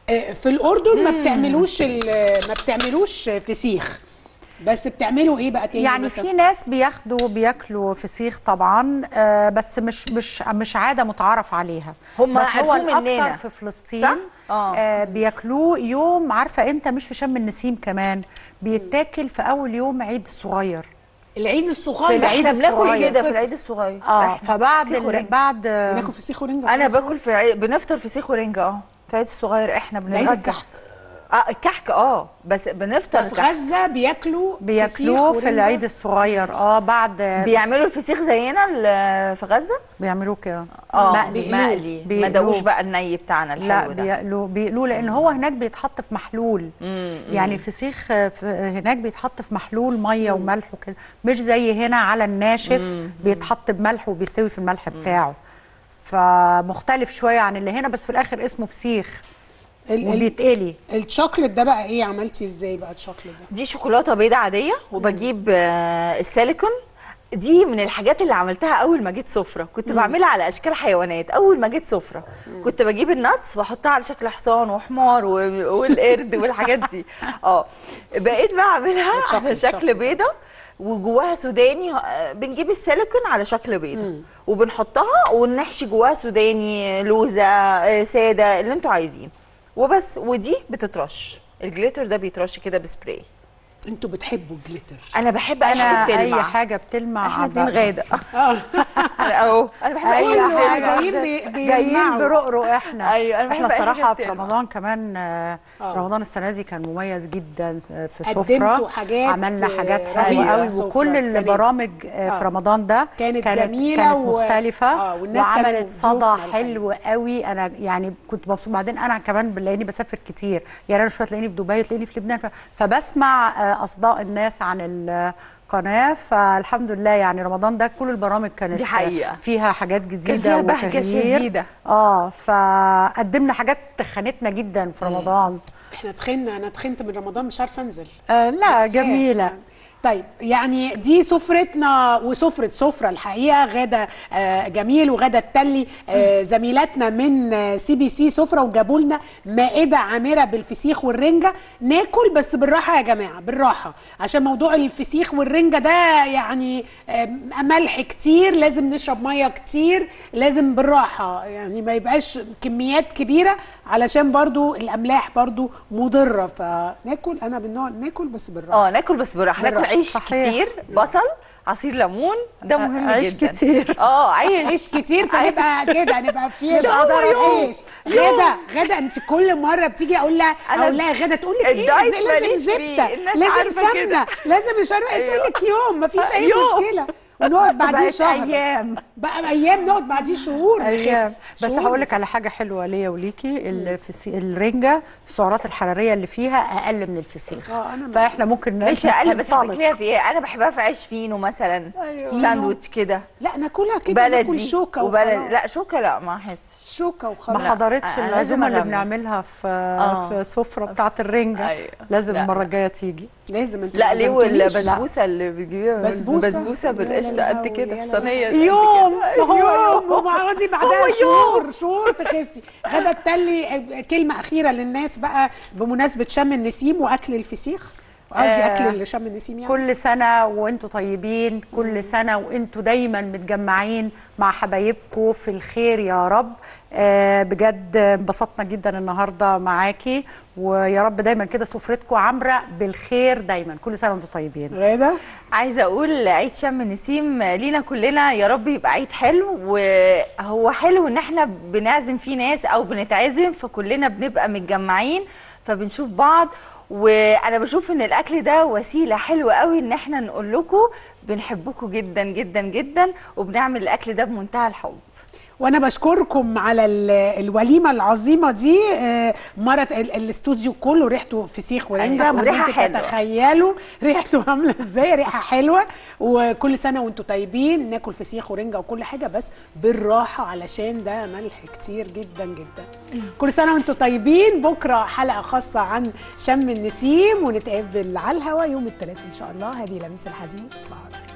آه، في الاردن ما بتعملوش ال- ما بتعملوش فسيخ بس بتعملوا ايه بقى تاني يعني مثلا؟ في ناس بياخدوا بياكلوا فسيخ طبعا آه، بس مش مش مش عاده متعارف عليها هم بس هو عرفوه الاكثر مننا. في فلسطين صح؟ آه. آه بياكلوه يوم عارفه امتى مش في شم النسيم كمان بيتاكل في اول يوم عيد الصغير العيد في الصغير العيد احنا بناكل الصغير. كده في العيد الصغير اه إحنا فبعد فسيخ ال- ورنجة. بعد بناكل فسيخ ورنجة انا في العيد باكل في عيد بنفطر فسيخ ورنجة اه في العيد الصغير احنا الصغير. العيد بنتغدى الكحك اه الكحك اه بس بنفطر في كحك. غزه بياكلوا فسيخ بياكلوه في ورنجة. العيد الصغير اه بعد بيعملوا الفسيخ زينا ال- في غزه بيعملوه كده اه مقلي. مقلي ما بيقلوه. دقوش بقى الني بتاعنا لا الحلو ده بيقلوا بيقلوا لان هو هناك بيتحط في محلول يعني الفسيخ في- هناك بيتحط في محلول ميه وملح وكده مش زي هنا على الناشف بيتحط بملح وبيستوي في الملح بتاعه فمختلف شويه عن اللي هنا بس في الاخر اسمه فسيخ ال- ال- وبيتقلي الشوكليت ده بقى ايه عملتي ازاي بقى الشوكليت ده دي شوكولاته بيضه عاديه وبجيب آه، السيليكون دي من الحاجات اللي عملتها اول ما جيت سفره كنت بعملها على اشكال حيوانات اول ما جيت سفره كنت بجيب النتس واحطها على شكل حصان وحمار و- والقرد والحاجات دي اه بقيت بقى اعملها على شوكليت، شكل شوكليت. بيضه وجواها سوداني آه، بنجيب السيليكون على شكل بيضه وبنحطها ونحشي جواها سوداني لوزه آه، ساده اللي انتوا عايزين وبس ودي بتترش الجليتر ده بيترش كده بسبراي انتوا بتحبوا الجليتر انا بحب اي انا حاجه اي بتلمع حاجه بتلمع احنا عبقى. اتنين غاده اه انا اهو انا بحب اي اي كله حاجه جايين بي- جايين بيلمعوا. برقرق احنا أيوة، أنا احنا بحب أي صراحه حاجة في بتلمع. رمضان كمان آه، آه. رمضان السنه دي كان مميز جدا في قدمتوا سفره حاجات، عملنا حاجات آه، حلوه رهيبة قوي سفرة وكل السنة دي. البرامج آه، آه. في رمضان ده كانت جميلة كانت و- مختلفه آه، والناس كانوا وعملت صدى ضيوفنا حلو قوي انا يعني كنت مبسوطه بعدين انا كمان بلاقيني بسافر كتير يعني انا شويه تلاقيني في دبي تلاقيني في لبنان ف- فبسمع آه، اصداء الناس عن القناه فالحمد لله يعني رمضان ده كل البرامج كانت دي حقيقة. فيها حاجات جديده كان فيها بهجة وتغيير. شديدة. اه فقدمنا حاجات تخنتنا جدا في رمضان احنا تخنا انا تخنت من رمضان مش عارفه انزل آه لا مأساة. جميله طيب يعني دي سفرتنا وسفرة سفرة الحقيقة غادة آه، جميل وغادة التلي آه، زميلاتنا من آه، سي بي سي سفرة وجابوا لنا مائدة عامرة بالفسيخ والرنجة ناكل بس بالراحة يا جماعة بالراحة عشان موضوع الفسيخ والرنجة ده يعني آه، ملح كتير لازم نشرب مية كتير لازم بالراحة يعني ما يبقاش كميات كبيرة علشان برضو الأملاح برضو مضرة فناكل أنا بالنوع ناكل بس بالراحة اه ناكل بس براحه ناكل بالراحة. عيش صحيح. كتير بصل عصير ليمون ده مهم عيش جدا كتير. اه عيش عيش كتير فنبقى كده نبقى في لا، هو يوم. عيش غدا غدا انت كل مره بتيجي اقول لها أنا اقول لها غدا تقول لك ايه الدايت زي- لازم ماليش زبده فيه. الناس لازم عارفة سمنه كده. لازم مش عارفه أيوه. تقول لك يوم مفيش اي يوم. مشكله ونقعد بعديه بقت شهر ايام بقى ايام نقعد بعديه شهور ايام نخس بس شهور هقول لك على نخس. حاجه حلوه ليا وليكي الفسي... الرنجه السعرات الحراريه اللي فيها اقل من الفسيخ آه، أنا ما- فاحنا ممكن مش اقل بس ننطلق. هتاكليها في ايه انا بحبها في عيش فينو مثلا أيوة. ساندوتش كده لا ناكلها كده ناكل بلدي شوكه وبلدي وخلاص. لا شوكه لا ما احسش شوكه ما وخلاص حضرتش أنا لازم العزومه اللي أغمس. بنعملها في آه. في سفره بتاعه الرنجه أيوة. لازم لا. المره الجايه تيجي لازم انتوا لا ما ليه عزمتونيش. والبسبوسه اللي بتجيبيها بسبوسة؟ بسبوسه يا بالقشطه قد لهوي، كده يا في صينيه قد يوم كده. هو يوم وبعدي بعدها هو شهور شهور تخسي غدا التلي كلمه اخيره للناس بقى بمناسبه شم النسيم واكل الفسيخ قصدي آه، اكل شم النسيم يعني كل سنة وانتوا طيبين كل سنة وانتوا دايما متجمعين مع حبايبكم في الخير يا رب آه بجد انبسطنا جدا النهاردة معاكي ويا رب دايما كده سفرتكم عامرة بالخير دايما كل سنة وانتوا طيبين غدا عايزه اقول عيد شم النسيم لينا كلنا يا رب يبقى عيد حلو وهو حلو ان احنا بنعزم فيه ناس او بنتعزم فكلنا بنبقى متجمعين فبنشوف بعض وانا بشوف ان الاكل ده وسيله حلوه قوي ان احنا نقول لكم بنحبكم جدا جدا جدا وبنعمل الاكل ده بمنتهى الحب وانا بشكركم على ال- الوليمه العظيمه دي آه، مرت ال- الاستوديو كله ريحته فسيخ ورنجه أيوة، وريحة ممكن حلوة. تتخيلوا ريحته عامله ازاي ريحه حلوه وكل سنه وانتم طيبين ناكل فسيخ ورنجه وكل حاجه بس بالراحه علشان ده ملح كتير جدا جدا كل سنه وانتم طيبين بكره حلقه خاصه عن شم النسيم ونتقابل على الهوا يوم الثلاث ان شاء الله هذه لميس الحديث صباح الخير